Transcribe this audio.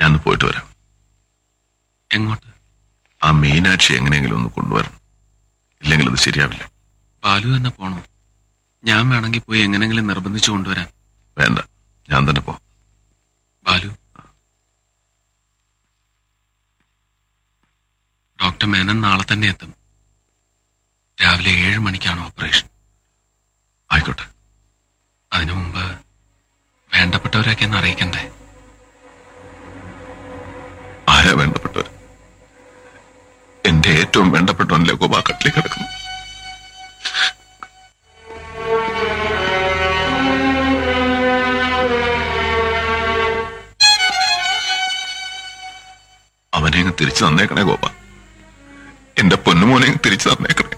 ഞാൻ ഒന്ന് പോയിട്ട് വരാം എങ്ങോട്ട് ആ മീനാക്ഷി എങ്ങനെയെങ്കിലും ഒന്ന് കൊണ്ടുവരണം ഇല്ലെങ്കിൽ അത് ശരിയാവില്ല ബാലു തന്നെ പോണോ ഞാൻ വേണമെങ്കിൽ പോയി എങ്ങനെങ്കിലും നിർബന്ധിച്ചു കൊണ്ടുവരാൻ വേണ്ട ഞാൻ തന്നെ പോ ബാലു ഡോക്ടർ മേനൻ നാളെ തന്നെ എത്തും രാവിലെ ഏഴ് മണിക്കാണ് ഓപ്പറേഷൻ ആയിക്കോട്ടെ അതിനു മുമ്പ് വേണ്ടപ്പെട്ടവരൊക്കെ ഒന്ന് അറിയിക്കണ്ടേ ആരാ വേണ്ടപ്പെട്ടവർ എന്റെ ഏറ്റവും വേണ്ടപ്പെട്ടവൻ ഗോപാ കട്ടിലേക്ക് കിടക്കുന്നു അവനെ അങ്ങ് തിരിച്ചു തന്നേക്കണേ ഗോപ എന്റെ പൊന്നുമോനെ അങ്ങ് തിരിച്ചു തന്നേക്കണേ